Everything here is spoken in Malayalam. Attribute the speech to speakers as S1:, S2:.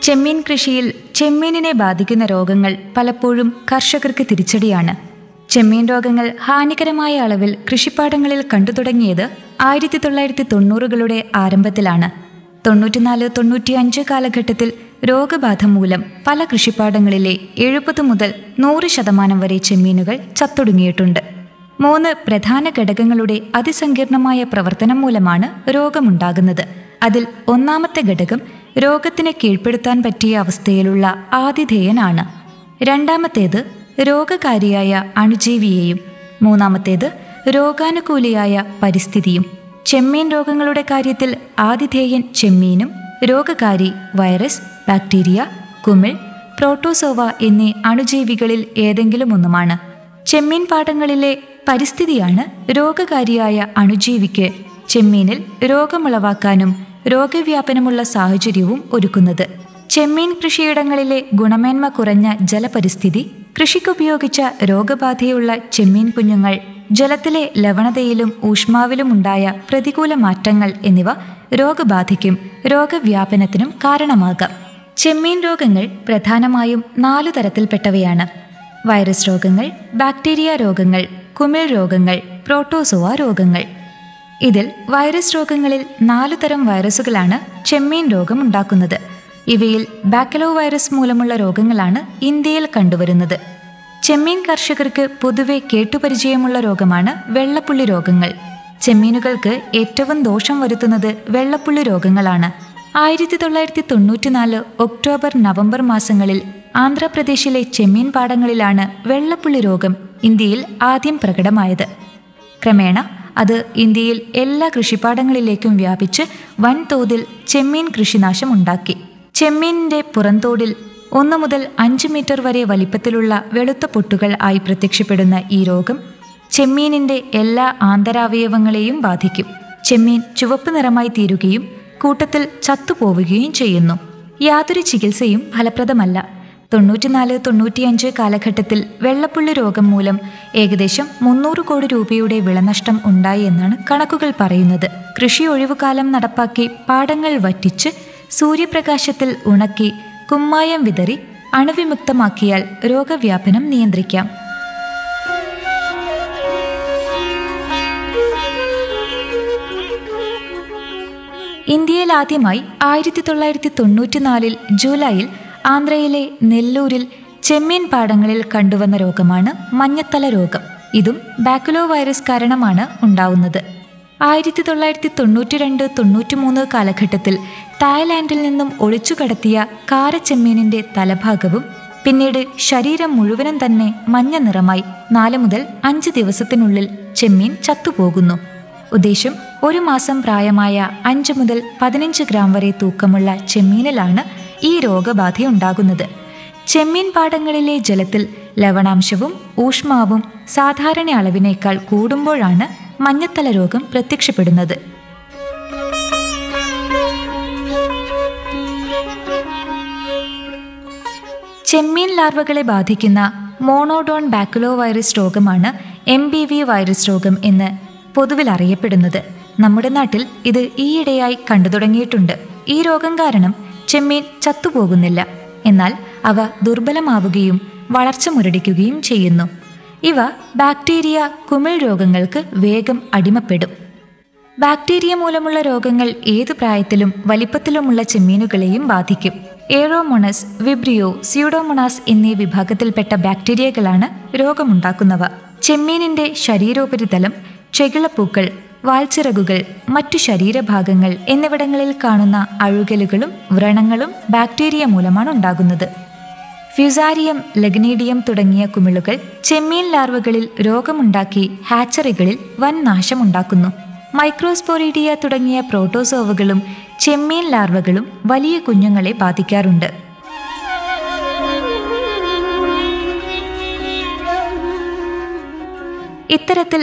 S1: ചെമ്മീൻ കൃഷിയിൽ ചെമ്മീനിനെ ബാധിക്കുന്ന രോഗങ്ങൾ പലപ്പോഴും കർഷകർക്ക് തിരിച്ചടിയാണ് ചെമ്മീൻ രോഗങ്ങൾ ഹാനികരമായ അളവിൽ കൃഷിപ്പാടങ്ങളിൽ കണ്ടു തുടങ്ങിയത് ആയിരത്തി തൊള്ളായിരത്തി തൊണ്ണൂറുകളുടെ ആരംഭത്തിലാണ് തൊണ്ണൂറ്റിനാല് തൊണ്ണൂറ്റിയഞ്ച് കാലഘട്ടത്തിൽ രോഗബാധ മൂലം പല കൃഷിപ്പാടങ്ങളിലെ എഴുപത് മുതൽ നൂറ് ശതമാനം വരെ ചെമ്മീനുകൾ ചത്തൊടുങ്ങിയിട്ടുണ്ട് മൂന്ന് പ്രധാന ഘടകങ്ങളുടെ അതിസങ്കീർണമായ പ്രവർത്തനം മൂലമാണ് രോഗമുണ്ടാകുന്നത് അതിൽ ഒന്നാമത്തെ ഘടകം രോഗത്തിനെ കീഴ്പ്പെടുത്താൻ പറ്റിയ അവസ്ഥയിലുള്ള ആതിഥേയനാണ് രണ്ടാമത്തേത് രോഗകാരിയായ അണുജീവിയെയും മൂന്നാമത്തേത് രോഗാനുകൂലിയായ പരിസ്ഥിതിയും ചെമ്മീൻ രോഗങ്ങളുടെ കാര്യത്തിൽ ആതിഥേയൻ ചെമ്മീനും രോഗകാരി വൈറസ് ബാക്ടീരിയ കുമിൾ പ്രോട്ടോസോവ എന്നീ അണുജീവികളിൽ ഏതെങ്കിലും ഒന്നുമാണ് ചെമ്മീൻ പാടങ്ങളിലെ പരിസ്ഥിതിയാണ് രോഗകാരിയായ അണുജീവിക്ക് ചെമ്മീനിൽ രോഗമുളവാക്കാനും രോഗവ്യാപനമുള്ള സാഹചര്യവും ഒരുക്കുന്നത് ചെമ്മീൻ കൃഷിയിടങ്ങളിലെ ഗുണമേന്മ കുറഞ്ഞ ജലപരിസ്ഥിതി കൃഷിക്കുപയോഗിച്ച രോഗബാധയുള്ള ചെമ്മീൻ കുഞ്ഞുങ്ങൾ ജലത്തിലെ ലവണതയിലും ഊഷ്മാവിലും ഉണ്ടായ പ്രതികൂല മാറ്റങ്ങൾ എന്നിവ രോഗബാധയ്ക്കും രോഗവ്യാപനത്തിനും കാരണമാകാം ചെമ്മീൻ രോഗങ്ങൾ പ്രധാനമായും നാലു തരത്തിൽപ്പെട്ടവയാണ് വൈറസ് രോഗങ്ങൾ ബാക്ടീരിയ രോഗങ്ങൾ കുമിൾ രോഗങ്ങൾ പ്രോട്ടോസോവ രോഗങ്ങൾ ഇതിൽ വൈറസ് രോഗങ്ങളിൽ നാലു തരം വൈറസുകളാണ് ചെമ്മീൻ രോഗം ഉണ്ടാക്കുന്നത് ഇവയിൽ ബാക്കലോ വൈറസ് മൂലമുള്ള രോഗങ്ങളാണ് ഇന്ത്യയിൽ കണ്ടുവരുന്നത് ചെമ്മീൻ കർഷകർക്ക് പൊതുവെ കേട്ടുപരിചയമുള്ള രോഗമാണ് വെള്ളപ്പുള്ളി രോഗങ്ങൾ ചെമ്മീനുകൾക്ക് ഏറ്റവും ദോഷം വരുത്തുന്നത് വെള്ളപ്പുള്ളി രോഗങ്ങളാണ് ആയിരത്തി തൊള്ളായിരത്തി തൊണ്ണൂറ്റിനാല് ഒക്ടോബർ നവംബർ മാസങ്ങളിൽ ആന്ധ്രാപ്രദേശിലെ ചെമ്മീൻ പാടങ്ങളിലാണ് വെള്ളപ്പുള്ളി രോഗം ഇന്ത്യയിൽ ആദ്യം പ്രകടമായത് ക്രമേണ അത് ഇന്ത്യയിൽ എല്ലാ കൃഷിപ്പാടങ്ങളിലേക്കും വ്യാപിച്ച് വൻതോതിൽ ചെമ്മീൻ കൃഷിനാശം ഉണ്ടാക്കി ചെമ്മീനിന്റെ പുറന്തോടിൽ ഒന്ന് മുതൽ അഞ്ച് മീറ്റർ വരെ വലിപ്പത്തിലുള്ള വെളുത്ത പൊട്ടുകൾ ആയി പ്രത്യക്ഷപ്പെടുന്ന ഈ രോഗം ചെമ്മീനിന്റെ എല്ലാ ആന്തരാവയവങ്ങളെയും ബാധിക്കും ചെമ്മീൻ ചുവപ്പ് നിറമായി തീരുകയും കൂട്ടത്തിൽ ചത്തുപോവുകയും ചെയ്യുന്നു യാതൊരു ചികിത്സയും ഫലപ്രദമല്ല തൊണ്ണൂറ്റിനാല് തൊണ്ണൂറ്റിയഞ്ച് കാലഘട്ടത്തിൽ വെള്ളപ്പുള്ളി രോഗം മൂലം ഏകദേശം മുന്നൂറ് കോടി രൂപയുടെ വിളനഷ്ടം ഉണ്ടായി എന്നാണ് കണക്കുകൾ പറയുന്നത് കൃഷി ഒഴിവുകാലം നടപ്പാക്കി പാടങ്ങൾ വറ്റിച്ച് സൂര്യപ്രകാശത്തിൽ ഉണക്കി കുമ്മായം വിതറി അണുവിമുക്തമാക്കിയാൽ രോഗവ്യാപനം നിയന്ത്രിക്കാം ഇന്ത്യയിൽ ആദ്യമായി ആയിരത്തി തൊള്ളായിരത്തി തൊണ്ണൂറ്റിനാലിൽ ജൂലൈയിൽ ആന്ധ്രയിലെ നെല്ലൂരിൽ ചെമ്മീൻ പാടങ്ങളിൽ കണ്ടുവന്ന രോഗമാണ് മഞ്ഞത്തല രോഗം ഇതും ബാക്കുലോ വൈറസ് കാരണമാണ് ഉണ്ടാവുന്നത് ആയിരത്തി തൊള്ളായിരത്തി തൊണ്ണൂറ്റി രണ്ട് തൊണ്ണൂറ്റിമൂന്ന് കാലഘട്ടത്തിൽ തായ്ലാന്റിൽ നിന്നും ഒളിച്ചു കടത്തിയ കാരച്ചെമ്മീനിന്റെ തലഭാഗവും പിന്നീട് ശരീരം മുഴുവനും തന്നെ മഞ്ഞ നിറമായി നാല് മുതൽ അഞ്ച് ദിവസത്തിനുള്ളിൽ ചെമ്മീൻ ചത്തുപോകുന്നു ഉദ്ദേശം ഒരു മാസം പ്രായമായ അഞ്ച് മുതൽ പതിനഞ്ച് ഗ്രാം വരെ തൂക്കമുള്ള ചെമ്മീനിലാണ് ഈ രോഗബാധയുണ്ടാകുന്നത് ചെമ്മീൻ പാടങ്ങളിലെ ജലത്തിൽ ലവണാംശവും ഊഷ്മാവും സാധാരണ അളവിനേക്കാൾ കൂടുമ്പോഴാണ് മഞ്ഞത്തല രോഗം പ്രത്യക്ഷപ്പെടുന്നത് ചെമ്മീൻ ലാർവകളെ ബാധിക്കുന്ന മോണോഡോൺ ബാക്കുലോ വൈറസ് രോഗമാണ് എം ബി വി വൈറസ് രോഗം എന്ന് പൊതുവിൽ അറിയപ്പെടുന്നത് നമ്മുടെ നാട്ടിൽ ഇത് ഈയിടെയായി കണ്ടു തുടങ്ങിയിട്ടുണ്ട് ഈ രോഗം കാരണം ചെമ്മീൻ ചത്തുപോകുന്നില്ല എന്നാൽ അവ ദുർബലമാവുകയും വളർച്ച മുരടിക്കുകയും ചെയ്യുന്നു ഇവ ബാക്ടീരിയ കുമിൾ രോഗങ്ങൾക്ക് വേഗം അടിമപ്പെടും ബാക്ടീരിയ മൂലമുള്ള രോഗങ്ങൾ ഏതു പ്രായത്തിലും വലിപ്പത്തിലുമുള്ള ചെമ്മീനുകളെയും ബാധിക്കും ഏറോമോണസ് വിബ്രിയോ സ്യൂഡോമോണാസ് എന്നീ വിഭാഗത്തിൽപ്പെട്ട ബാക്ടീരിയകളാണ് രോഗമുണ്ടാക്കുന്നവ ചെമ്മീനിന്റെ ശരീരോപരിതലം ചെകിളപ്പൂക്കൾ വാൽച്ചിറകുകൾ മറ്റു ശരീരഭാഗങ്ങൾ എന്നിവിടങ്ങളിൽ കാണുന്ന അഴുകലുകളും വ്രണങ്ങളും ബാക്ടീരിയ മൂലമാണ് ഉണ്ടാകുന്നത് ഫ്യുസാരിയം ലഗ്നീഡിയം തുടങ്ങിയ കുമിളുകൾ ചെമ്മീൻ ലാർവകളിൽ രോഗമുണ്ടാക്കി ഹാച്ചറികളിൽ വൻ നാശമുണ്ടാക്കുന്നു മൈക്രോസ്പോറീഡിയ തുടങ്ങിയ പ്രോട്ടോസോവുകളും ചെമ്മീൻ ലാർവകളും വലിയ കുഞ്ഞുങ്ങളെ ബാധിക്കാറുണ്ട് ഇത്തരത്തിൽ